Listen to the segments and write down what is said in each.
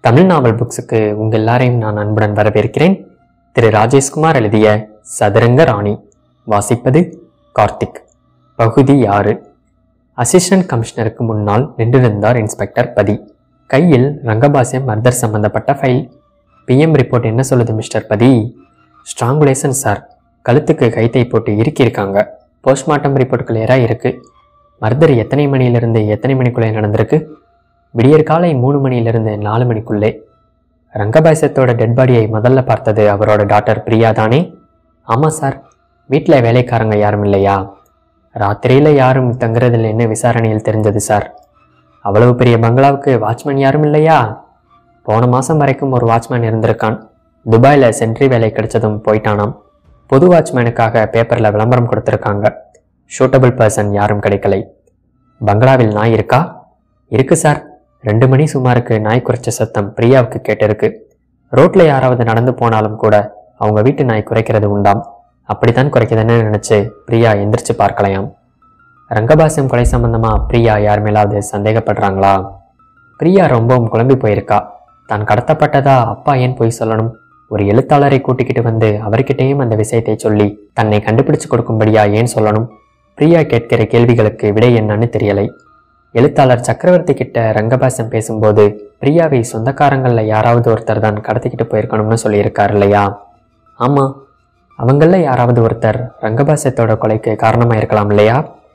தமிழ் நாவல் புக்ஸுக்கு உங்கள் எல்லாரையும் நான் அன்புடன் வரவேற்கிறேன் திரு ராஜேஷ்குமார் எழுதிய சதுரங்க ராணி வாசிப்பது கார்த்திக் பகுதி ஆறு அசிஸ்டன்ட் கமிஷனருக்கு முன்னால் நின்றிருந்தார் இன்ஸ்பெக்டர் பதி கையில் ரங்கபாசியம் மர்தர் சம்பந்தப்பட்ட ஃபைல் பிஎம் ரிப்போர்ட் என்ன சொல்லுது மிஸ்டர் பதி ஸ்ட்ராங்குலேஷன் சார் கழுத்துக்கு கைத்தை போட்டு இறுக்கியிருக்காங்க போஸ்ட்மார்ட்டம் ரிப்போர்ட் கிளியராக இருக்கு மர்தர் எத்தனை மணியிலிருந்து எத்தனை மணிக்குள்ளே நடந்திருக்கு விடியற் காலை மூணு மணியிலிருந்து நாலு மணிக்குள்ளே ரங்கபாசத்தோட டெட் பாடியை முதல்ல பார்த்தது அவரோட டாக்டர் பிரியா தானே ஆமாம் சார் வீட்டில் வேலைக்காரங்க யாரும் இல்லையா ராத்திரியில் யாரும் தங்குறதில் என்ன விசாரணையில் தெரிஞ்சது சார் அவ்வளவு பெரிய பங்களாவுக்கு வாட்ச்மேன் யாரும் இல்லையா போன மாதம் வரைக்கும் ஒரு வாட்ச்மேன் இருந்திருக்கான் துபாயில் சென்ட்ரி வேலை கிடைச்சதும் போயிட்டானாம் பொது வாட்ச்மேனுக்காக பேப்பரில் விளம்பரம் கொடுத்துருக்காங்க ஷூட்டபிள் பர்சன் யாரும் கிடைக்கலை பங்களாவில் நாய் இருக்கா இருக்கு சார் ரெண்டு மணி சுமாருக்கு நாய் குறைச்ச சத்தம் பிரியாவுக்கு கேட்டிருக்கு ரோட்ல யாராவது நடந்து போனாலும் கூட அவங்க வீட்டு நாய் குறைக்கிறது உண்டாம் அப்படித்தான் குறைக்குதுன்னு நினைச்சு பிரியா எந்திரிச்சு பார்க்கலையாம் ரங்கபாசியம் கொலை சம்பந்தமா பிரியா யார் மேலாவது சந்தேகப்படுறாங்களா பிரியா ரொம்பவும் குழம்பி போயிருக்கா தான் கடத்தப்பட்டதா அப்பா ஏன் போய் சொல்லணும் ஒரு எழுத்தாளரை கூட்டிக்கிட்டு வந்து அவர்கிட்டயும் அந்த விஷயத்தை சொல்லி தன்னை கண்டுபிடிச்சு கொடுக்கும்படியா ஏன் சொல்லணும் பிரியா கேட்கிற கேள்விகளுக்கு விடை என்னன்னு தெரியலை எழுத்தாளர் சக்கரவர்த்தி கிட்ட ரங்கபாசம் பேசும்போது பிரியாவை சொந்தக்காரங்கள்ல யாராவது ஒருத்தர் தான் கடத்திக்கிட்டு போயிருக்கணும்னு சொல்லியிருக்கார் இல்லையா ஆமா அவங்கள யாராவது ஒருத்தர் ரங்கபாசத்தோட கொலைக்கு காரணமா இருக்கலாம் இல்லையா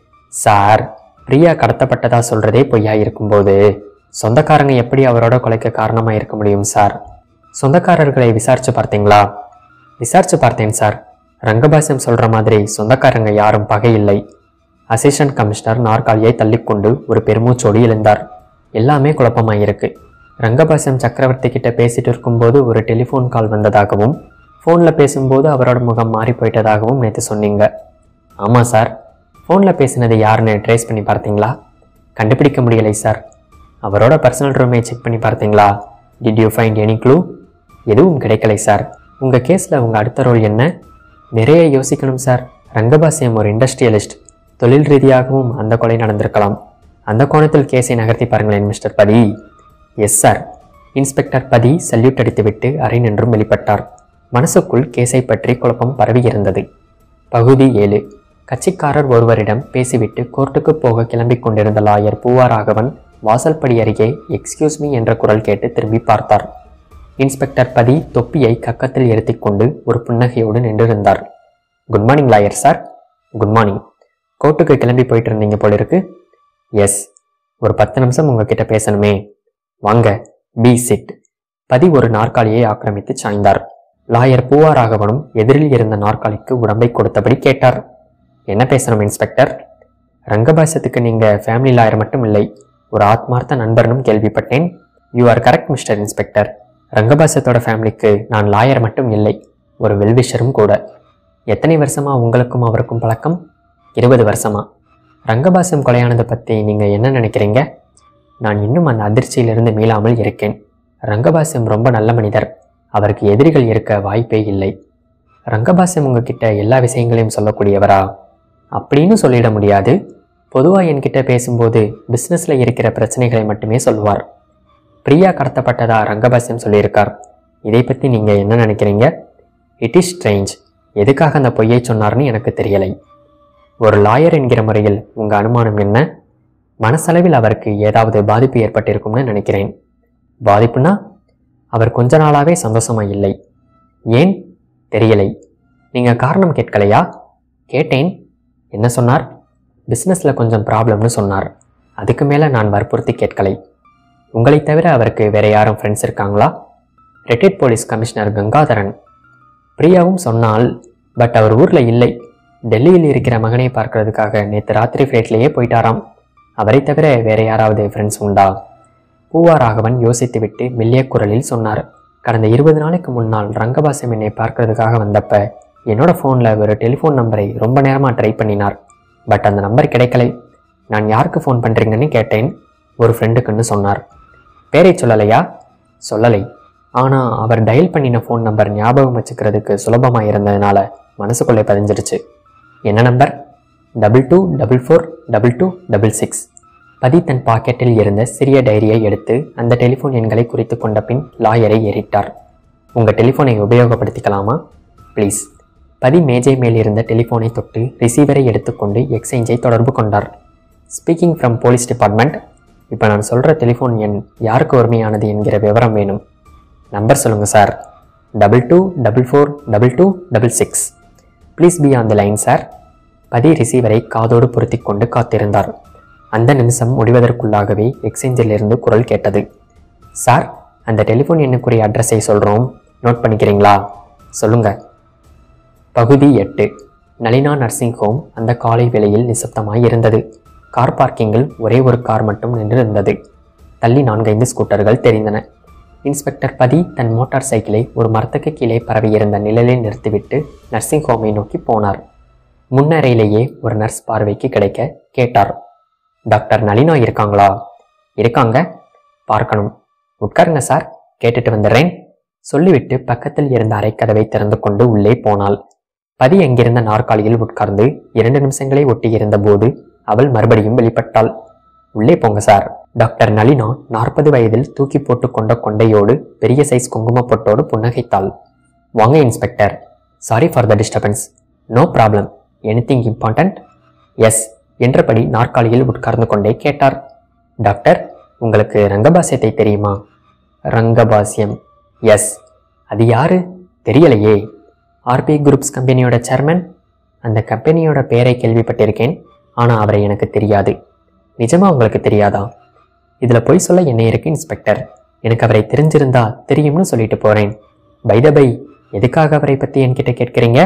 சார் பிரியா கடத்தப்பட்டதா சொல்றதே பொய்யா இருக்கும்போது சொந்தக்காரங்க எப்படி அவரோட கொலைக்கு காரணமா இருக்க முடியும் சார் சொந்தக்காரர்களை விசாரிச்சு பார்த்தீங்களா விசாரிச்சு பார்த்தேன் சார் ரங்கபாசம் சொல்ற மாதிரி சொந்தக்காரங்க யாரும் பகை இல்லை அசிஸ்டன்ட் கமிஷனர் நாற்காலியை தள்ளிக்கொண்டு ஒரு பெருமூச்சோடு எழுந்தார் எல்லாமே குழப்பமாயிருக்கு ரங்கபாசம் சக்கரவர்த்தி கிட்ட பேசிட்டு இருக்கும்போது ஒரு டெலிஃபோன் கால் வந்ததாகவும் ஃபோனில் பேசும்போது அவரோட முகம் மாறி போயிட்டதாகவும் நேற்று சொன்னீங்க ஆமாம் சார் ஃபோனில் பேசினது யாருன்னு ட்ரேஸ் பண்ணி பார்த்தீங்களா கண்டுபிடிக்க முடியலை சார் அவரோட பர்சனல் ரூமை செக் பண்ணி பார்த்தீங்களா did you find any clue எதுவும் கிடைக்கலை சார் உங்கள் கேஸில் உங்கள் அடுத்த ரோல் என்ன நிறைய யோசிக்கணும் சார் ரங்கபாசியம் ஒரு இண்டஸ்ட்ரியலிஸ்ட் தொழில் ரீதியாகவும் அந்த கொலை நடந்திருக்கலாம் அந்த கோணத்தில் கேஸை நகர்த்தி பாருங்களேன் mister Pathi yes sir inspector Pathi salute அடித்துவிட்டு அறை நின்றும் வெளிப்பட்டார் மனசுக்குள் கேஸை பற்றி குழப்பம் பரவியிருந்தது பகுதி ஏழு கட்சிக்காரர் ஒருவரிடம் பேசிவிட்டு கோர்ட்டுக்கு போக கிளம்பிக் கொண்டிருந்த லாயர் பூவாராகவன் வாசல்படி அருகே எக்ஸ்கியூஸ் மீ என்ற குரல் கேட்டு திரும்பி பார்த்தார் இன்ஸ்பெக்டர் பதி தொப்பியை கக்கத்தில் எடுத்துக்கொண்டு ஒரு புன்னகையோடு நின்றிருந்தார் good morning lawyer sir good morning கோர்ட்டுக்கு கிளம்பி போயிட்டு இருந்தீங்க போல இருக்கு எஸ் ஒரு பத்து நிமிஷம் உங்ககிட்ட பேசணுமே வாங்க பி சிட் பதி ஒரு நாற்காலியை ஆக்கிரமித்து சாய்ந்தார் லாயர் பூவாராகவனும் எதிரில் இருந்த நாற்காலிக்கு உடம்பை கொடுத்தபடி கேட்டார் என்ன பேசணும் இன்ஸ்பெக்டர் ரங்கபாசத்துக்கு நீங்க ஃபேமிலி லாயர் மட்டும் இல்லை ஒரு ஆத்மார்த்த நண்பர்னும் கேள்விப்பட்டேன் you are correct mister inspector ரங்கபாசத்தோட ஃபேமிலிக்கு நான் லாயர் மட்டும் இல்லை ஒரு வெல்விஷரும் கூட எத்தனை வருஷமா உங்களுக்கும் அவருக்கும் பழக்கம் இருபது வருஷமா ரங்கபாசம் கொலையானதை பற்றி நீங்கள் என்ன நினைக்கிறீங்க நான் இன்னும் அந்த அதிர்ச்சியிலிருந்து மீளாமல் இருக்கேன் ரங்கபாசம் ரொம்ப நல்ல மனிதர் அவருக்கு எதிரிகள் இருக்க வாய்ப்பே இல்லை ரங்கபாசம் உங்ககிட்ட எல்லா விஷயங்களையும் சொல்லக்கூடியவரா அப்படின்னு சொல்லிட முடியாது பொதுவாக என்கிட்ட பேசும்போது பிஸ்னஸில் இருக்கிற பிரச்சனைகளை மட்டுமே சொல்லுவார் பிரியா கடத்தப்பட்டதா ரங்கபாசியம் சொல்லியிருக்கார் இதை பற்றி நீங்கள் என்ன நினைக்கிறீங்க இட் இஸ் ஸ்ட்ரேஞ்ச் எதுக்காக அந்த பொய்யை சொன்னார்னு எனக்கு தெரியலை ஒரு லாயர் என்கிற முறையில் உங்கள் அனுமானம் என்ன மனசளவில் அவருக்கு ஏதாவது பாதிப்பு ஏற்பட்டிருக்கும்னு நினைக்கிறேன் பாதிப்புனா அவர் கொஞ்ச நாளாகவே சந்தோஷமா இல்லை ஏன் தெரியலை நீங்கள் காரணம் கேட்கலையா கேட்டேன் என்ன சொன்னார் பிஸ்னஸில் கொஞ்சம் ப்ராப்ளம்னு சொன்னார் அதுக்கு மேலே நான் வற்புறுத்தி கேட்கலை உங்களை தவிர அவருக்கு வேற யாரும் ஃப்ரெண்ட்ஸ் இருக்காங்களா ரிட்டையர்ட் போலீஸ் கமிஷனர் கங்காதரன் பிரியாவும் சொன்னால் பட் அவர் ஊரில் இல்லை டெல்லியில் இருக்கிற மகனை பார்க்கறதுக்காக நேற்று ராத்திரி ஃப்ளைட்லேயே போயிட்டாராம் அவரை தவிர வேற யாராவது ஃப்ரெண்ட்ஸ் உண்டா பூவா ராகவன் யோசித்துவிட்டு மெல்லிய குரலில் சொன்னார் கடந்த இருபது நாளைக்கு முன்னால் ரங்கபாசம் என்னை பார்க்கறதுக்காக வந்தப்ப என்னோட ஃபோனில் ஒரு டெலிஃபோன் நம்பரை ரொம்ப நேரமாக ட்ரை பண்ணினார் பட் அந்த நம்பர் கிடைக்கலை நான் யாருக்கு ஃபோன் பண்ணுறீங்கன்னு கேட்டேன் ஒரு ஃப்ரெண்டுக்குன்னு சொன்னார் பேரை சொல்லலையா சொல்லலை ஆனால் அவர் டயல் பண்ணின ஃபோன் நம்பர் ஞாபகம் வச்சுக்கிறதுக்கு சுலபமாக இருந்ததுனால மனசுக்குள்ளே பதிஞ்சிருச்சு என்ன number double two double four double two double six Pathi தன் பாக்கெட்டில் இருந்த சிறிய டைரியை எடுத்து அந்த டெலிஃபோன் எண்களை குறித்து கொண்ட பின் லாயரை ஏறிட்டார் உங்கள் டெலிஃபோனை உபயோகப்படுத்திக்கலாமா ப்ளீஸ் பதி மேஜை மேல் இருந்த டெலிஃபோனை தொட்டு ரிசீவரை எடுத்துக்கொண்டு எக்ஸ்சேஞ்சை தொடர்பு கொண்டார் ஸ்பீக்கிங் ஃப்ரம் போலீஸ் டிபார்ட்மெண்ட் இப்போ நான் சொல்கிற டெலிஃபோன் எண் யாருக்கு உரிமையானது என்கிற விவரம் வேணும் நம்பர் சொல்லுங்கள் sir double two double four double two double six please be on the line sir Pathi ரிசீவரை காதோடு பொருத்தி கொண்டு காத்திருந்தார் அந்த நிமிஷம் முடிவதற்குள்ளாகவே எக்ஸ்சேஞ்சிலிருந்து குரல் கேட்டது சார் அந்த டெலிஃபோன் எண்ணுக்குரிய அட்ரஸை சொல்கிறோம் நோட் பண்ணிக்கிறீங்களா சொல்லுங்க பகுதி எட்டு நளினா நர்சிங் ஹோம் அந்த காலை வேளையில் நிசப்தமாய் இருந்தது கார் பார்க்கிங்கில் ஒரே ஒரு கார் மட்டும் நின்றிருந்தது தள்ளி நான்கைந்து ஸ்கூட்டர்கள் தெரிந்தன இன்ஸ்பெக்டர் பதி தன் மோட்டார் சைக்கிளை ஒரு மரத்துக்கு கீழே பரவியிருந்த நிழலில் நிறுத்திவிட்டு நர்சிங் ஹோமை நோக்கி போனார் முன்னறையிலேயே ஒரு நர்ஸ் பார்வைக்கு கிடைக்க கேட்டார் டாக்டர் நளினா இருக்காங்களா இருக்காங்க பார்க்கணும் உட்காருங்க சார் கேட்டுட்டு வந்துடுறேன் சொல்லிவிட்டு பக்கத்தில் இருந்த அறைக்கதவை திறந்து கொண்டு உள்ளே போனாள் பதி அங்கிருந்த நாற்காலியில் உட்கார்ந்து இரண்டு நிமிஷங்களை ஒட்டியிருந்த போது அவள் மறுபடியும் வெளிப்பட்டாள் உள்ளே போங்க சார் டாக்டர் நளினா நாற்பது வயதில் தூக்கி போட்டு கொண்ட கொண்டையோடு பெரிய சைஸ் குங்கும பொட்டோடு புன்னகைத்தாள் வாங்க inspector sorry for the disturbance no problem anything important yes என்றபடி நாற்காலியில் உட்கார்ந்து கொண்டே கேட்டார் டாக்டர் உங்களுக்கு ரங்கபாசியத்தை தெரியுமா ரங்கபாசியம் எஸ் அது யாரு தெரியலையே ஆர்பி குரூப்ஸ் கம்பெனியோட சேர்மன் அந்த கம்பெனியோட பேரை கேள்விப்பட்டிருக்கேன் ஆனால் அவரை எனக்கு தெரியாது நிஜமா உங்களுக்கு தெரியாதா இதில் பொய் சொல்ல என்ன இருக்கு இன்ஸ்பெக்டர் எனக்கு அவரை தெரிஞ்சிருந்தா தெரியும்னு சொல்லிட்டு போகிறேன் பைத பை எதுக்காக அவரை பற்றி என்கிட்ட கேட்குறீங்க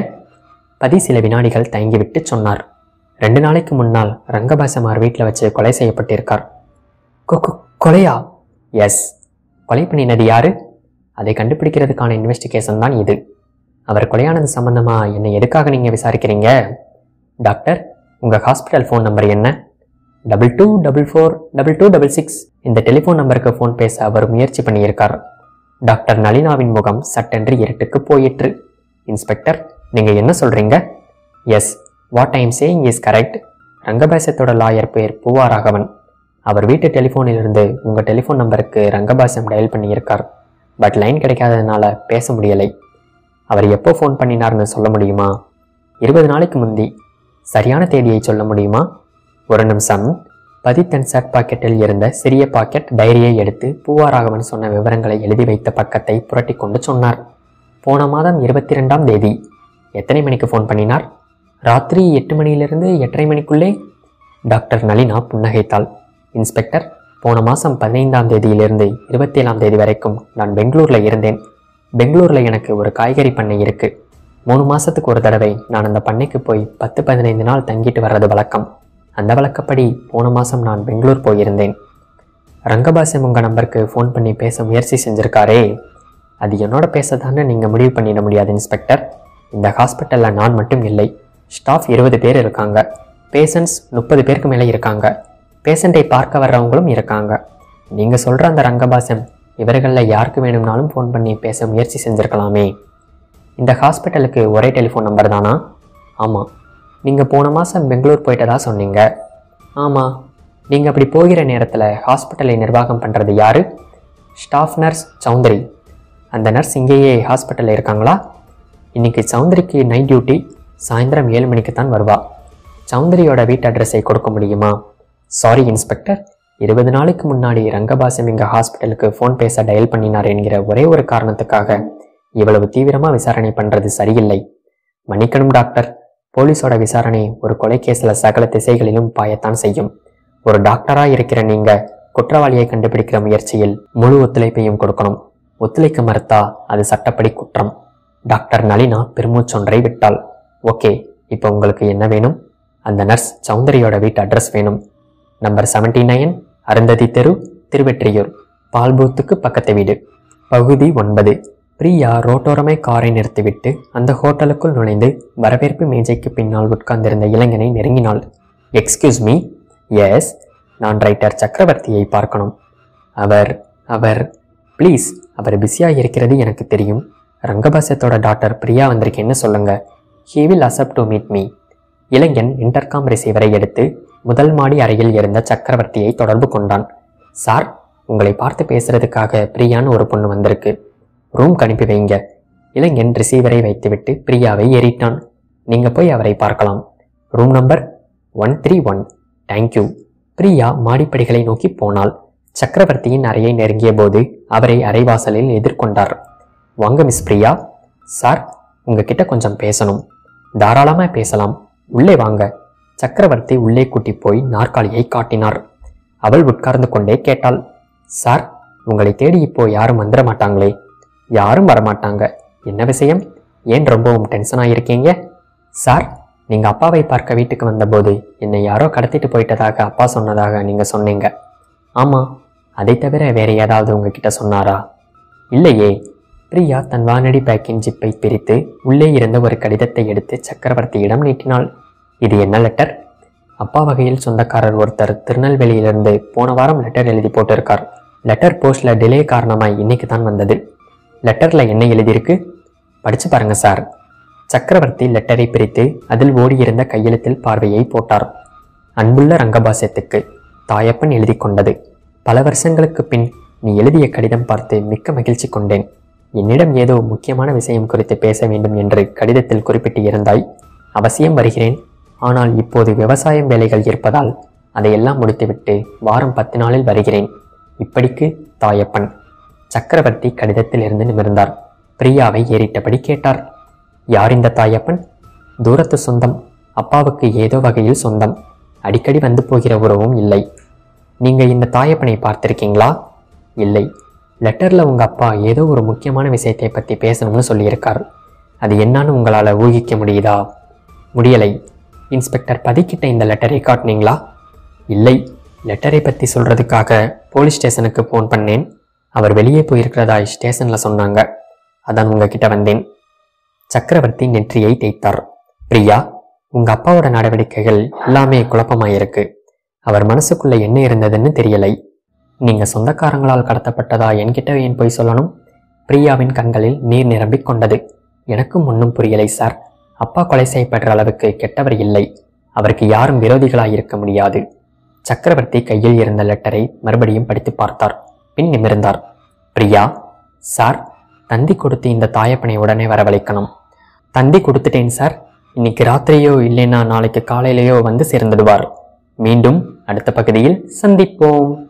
பதி சில வினாடிகள் தயங்கிவிட்டு சொன்னார் ரெண்டு நாளைக்கு முன்னால் ரங்கபாசமார் வீட்டில் வச்சு கொலை செய்யப்பட்டிருக்கார் கொ- கொ- கொலையா எஸ் கொலை பண்ணினது யாரு அதை கண்டுபிடிக்கிறதுக்கான இன்வெஸ்டிகேஷன் தான் இது அவர் கொலையானது சம்பந்தமா என்னை எதுக்காக நீங்கள் விசாரிக்கிறீங்க டாக்டர் உங்கள் ஹாஸ்பிட்டல் ஃபோன் நம்பர் என்ன double two double four double two double six இந்த டெலிஃபோன் நம்பருக்கு ஃபோன் பேச அவர் முயற்சி பண்ணியிருக்கார் டாக்டர் நளினாவின் முகம் சட்டென்று இருட்டுக்கு போயிற்று இன்ஸ்பெக்டர் நீங்கள் என்ன சொல்கிறீங்க yes what I'm saying is correct ரங்கபாசத்தோட லாயர் பேர் பூவாராகவன் அவர் வீட்டு டெலிஃபோனிலிருந்து உங்கள் டெலிஃபோன் நம்பருக்கு ரங்கபாசம் டயல் பண்ணியிருக்கார் பட் லைன் கிடைக்காததுனால பேச முடியலை அவர் எப்போ ஃபோன் பண்ணினார்னு சொல்ல முடியுமா இருபது நாளைக்கு முந்தி சரியான தேதியை சொல்ல முடியுமா ஒரு நிமிஷம் பதி தன் ஷர்ட் பாக்கெட்டில் இருந்த சிறிய பாக்கெட் டைரியை எடுத்து பூவாராகவன் சொன்ன விவரங்களை எழுதி வைத்த பக்கத்தை புரட்டி கொண்டு சொன்னார் போன மாதம் இருபத்தி ரெண்டாம் தேதி எத்தனை மணிக்கு ஃபோன் பண்ணினார் ராத்திரி எட்டு மணியிலிருந்து எட்டரை மணிக்குள்ளே டாக்டர் நளினா புன்னகைத்தாள் இன்ஸ்பெக்டர் போன மாதம் பதினைந்தாம் தேதியிலிருந்து இருபத்தி ஏழாம் தேதி வரைக்கும் நான் பெங்களூரில் இருந்தேன் பெங்களூரில் எனக்கு ஒரு காய்கறி பண்ணை இருக்குது மூணு மாதத்துக்கு ஒரு தடவை நான் அந்த பண்ணைக்கு போய் பத்து பதினைந்து நாள் தங்கிட்டு வர்றது வழக்கம் அந்த வழக்கப்படி போன மாதம் நான் பெங்களூர் போயிருந்தேன் ரங்கபாசியம் உங்கள் நம்பருக்கு ஃபோன் பண்ணி பேச முயற்சி செஞ்சிருக்காரே அது என்னோட பேசத்தானே நீங்கள் முடிவு பண்ணிட முடியாது இன்ஸ்பெக்டர் இந்த ஹாஸ்பிட்டலில் நான் மட்டும் இல்லை ஸ்டாஃப் இருபது பேர் இருக்காங்க பேஷண்ட்ஸ் முப்பது பேருக்கு மேலே இருக்காங்க பேஷண்ட்டை பார்க்க வர்றவங்களும் இருக்காங்க நீங்கள் சொல்கிற அந்த ரங்கபாசியம் இவர்களில் யாருக்கு வேணும்னாலும் ஃபோன் பண்ணி பேச முயற்சி செஞ்சுருக்கலாமே இந்த ஹாஸ்பிட்டலுக்கு ஒரே டெலிஃபோன் நம்பர் தானா ஆமாம் நீங்கள் போன மாதம் பெங்களூர் போயிட்டதா சொன்னீங்க ஆமாம் நீங்கள் அப்படி போகிற நேரத்தில் ஹாஸ்பிட்டலை நிர்வாகம் பண்ணுறது யாரு ஸ்டாஃப் நர்ஸ் சௌந்தரி அந்த நர்ஸ் இங்கேயே ஹாஸ்பிட்டலில் இருக்காங்களா இன்னைக்கு சௌந்தரிக்கு நைட் டியூட்டி சாயந்தரம் ஏழு மணிக்கு தான் வருவா சௌந்தரியோட வீட்டு அட்ரஸை கொடுக்க முடியுமா சாரி இன்ஸ்பெக்டர் இருபது நாளைக்கு முன்னாடி ரங்கபாசம் எங்கள் ஹாஸ்பிட்டலுக்கு ஃபோன் பேச டயல் பண்ணினார் என்கிற ஒரே ஒரு காரணத்துக்காக இவ்வளவு தீவிரமாக விசாரணை பண்ணுறது சரியில்லை மன்னிக்கணும் டாக்டர் போலீஸோட விசாரணை ஒரு கொலை கேஸில் சகல திசைகளிலும் பாயத்தான் செய்யும் ஒரு டாக்டராக இருக்கிற நீங்க குற்றவாளியை கண்டுபிடிக்கிற முயற்சியில் முழு ஒத்துழைப்பையும் கொடுக்கணும் ஒத்துழைக்க மறுத்தா அது சட்டப்படி குற்றம் டாக்டர் நளினா பெருமூச்சொன்றை விட்டாள் ஓகே இப்போ உங்களுக்கு என்ன வேணும் அந்த நர்ஸ் சௌந்தரியோட வீட்டு அட்ரஸ் வேணும் நம்பர் செவன்டி நைன் அருந்ததி தெரு திருவெற்றியூர் பால்பூத்துக்கு பக்கத்து வீடு பகுதி ஒன்பது பிரியா ரோட்டோரமை காரை நிறுத்திவிட்டு அந்த ஹோட்டலுக்குள் நுழைந்து வரவேற்பு மேஜைக்கு பின்னால் உட்கார்ந்திருந்த இளைஞனை நெருங்கினாள் எக்ஸ்கியூஸ் மீ எஸ் நான் ரைட்டர் சக்கரவர்த்தியை பார்க்கணும் அவர் அவர் ப்ளீஸ் அவர் பிஸியாக இருக்கிறது எனக்கு தெரியும் ரங்கபாசத்தோட டாக்டர் பிரியா வந்திருக்கேன்னு சொல்லுங்க he will accept to meet me இளைஞன் இன்டர்காம் ரிசீவரை எடுத்து முதல் மாடி அறையில் இருந்த சக்கரவர்த்தியை தொடர்பு கொண்டான் சார் உங்களை பார்த்து பேசுறதுக்காக பிரியான்னு ஒரு பொண்ணு வந்திருக்கு ரூம் அனுப்பி வைங்க இளைஞன் ரிசீவரை வைத்துவிட்டு பிரியாவை ஏறிட்டான் நீங்க போய் அவரை பார்க்கலாம் room number one three one thank you Priya மாடிப்படிகளை நோக்கி போனாள் சக்கரவர்த்தியின் அறையை நெருங்கிய போது அவரை அறைவாசலில் எதிர்கொண்டார் வாங்க மிஸ் பிரியா சார் உங்ககிட்ட கொஞ்சம் பேசணும் தாராளமா பேசலாம் உள்ளே வாங்க சக்கரவர்த்தி உள்ளே கூட்டி போய் நாற்காலியை காட்டினார் அவள் உட்கார்ந்து கொண்டே கேட்டாள் சார் உங்களை தேடி இப்போ யாரும் வந்துட மாட்டாங்களே யாரும் வரமாட்டாங்க என்ன விஷயம் ஏன் ரொம்பவும் டென்ஷன் ஆயிருக்கீங்க சார் நீங்க அப்பாவை பார்க்க வீட்டுக்கு வந்தபோது என்னை யாரோ கடத்திட்டு போயிட்டதாக அப்பா சொன்னதாக நீங்க சொன்னீங்க ஆமா அதை தவிர வேற ஏதாவது உங்ககிட்ட சொன்னாரா இல்லையே பிரியா தன் வானடி பேக்கின் ஜிப்பை பிரித்து உள்ளே இருந்த ஒரு கடிதத்தை எடுத்து சக்கரவர்த்தியிடம் நீட்டினாள் இது என்ன லெட்டர் அப்பா வகையில் சொந்தக்காரர் ஒருத்தர் திருநெல்வேலியிலிருந்து போன வாரம் லெட்டர் எழுதி போட்டிருக்கார் லெட்டர் போஸ்ட்ல டிலே காரணமாய் இன்னைக்கு தான் வந்தது லெட்டர்ல என்ன எழுதியிருக்கு படிச்சு பாருங்க சார் சக்கரவர்த்தி லெட்டரை பிரித்து அதில் ஓடியிருந்த கையெழுத்தில் பார்வையை போட்டார் அன்புள்ள ரங்கபாசியத்துக்கு தாயப்பன் எழுதி கொண்டது பல வருஷங்களுக்கு பின் நீ எழுதிய கடிதம் பார்த்து மிக்க மகிழ்ச்சி கொண்டேன் என்னிடம் ஏதோ முக்கியமான விஷயம் குறித்து பேச வேண்டும் என்று கடிதத்தில் குறிப்பிட்டு இருந்தாய் அவசியம் வருகிறேன் ஆனால் இப்போது விவசாயம் வேலைகள் இருப்பதால் அதையெல்லாம் முடித்துவிட்டு வாரம் பத்து நாளில் வருகிறேன் இப்படிக்கு தாயப்பன் சக்கரவர்த்தி கடிதத்தில் இருந்து நிமிர்ந்தார் பிரியாவை ஏறிட்டபடி கேட்டார் யார் இந்த தாயப்பன் தூரத்து சொந்தம் அப்பாவுக்கு ஏதோ வகையில் சொந்தம் அடிக்கடி வந்து போகிற உறவும் இல்லை நீங்க இந்த தாயப்பனை பார்த்திருக்கீங்களா இல்லை லெட்டர்ல உங்க அப்பா ஏதோ ஒரு முக்கியமான விஷயத்தை பத்தி பேசணும்னு சொல்லியிருக்கார் அது என்னன்னு உங்களால ஊகிக்க முடியுதா முடியலை இன்ஸ்பெக்டர் பதிக்கிட்ட இந்த லெட்டரை காட்டினீங்களா இல்லை லெட்டரை பற்றி சொல்றதுக்காக போலீஸ் ஸ்டேஷனுக்கு ஃபோன் பண்ணேன் அவர் வெளியே போயிருக்கிறதா ஸ்டேஷனில் சொன்னாங்க அதான் உங்ககிட்ட வந்தேன் சக்கரவர்த்தி நெற்றியை தேய்த்தார் பிரியா உங்க அப்பாவோட நடவடிக்கைகள் எல்லாமே குழப்பமாயிருக்கு அவர் மனசுக்குள்ள என்ன இருந்ததுன்னு தெரியலை நீங்க சொந்தக்காரங்களால் கடத்தப்பட்டதா என்கிட்ட ஏன் போய் சொல்லணும் பிரியாவின் கண்களில் நீர் நிரம்பிக் கொண்டது எனக்கும் ஒன்றும் புரியலை சார் அப்பா கொலை செய்யப்படுற அளவுக்கு கெட்டவர் இல்லை அவருக்கு யாரும் விரோதிகளாய் இருக்க முடியாது சக்கரவர்த்தி கையில் இருந்த லெட்டரை மறுபடியும் படித்து பார்த்தார் பின் நிமிர்ந்தார் பிரியா சார் தந்தி கொடுத்து இந்த தாயப்பனை உடனே வரவழைக்கணும் தந்தி கொடுத்துட்டேன் சார் இன்னைக்கு ராத்திரியோ இல்லைன்னா நாளைக்கு காலையிலேயோ வந்து சேர்ந்துடுவார் மீண்டும் அடுத்த பகுதியில் சந்திப்போம்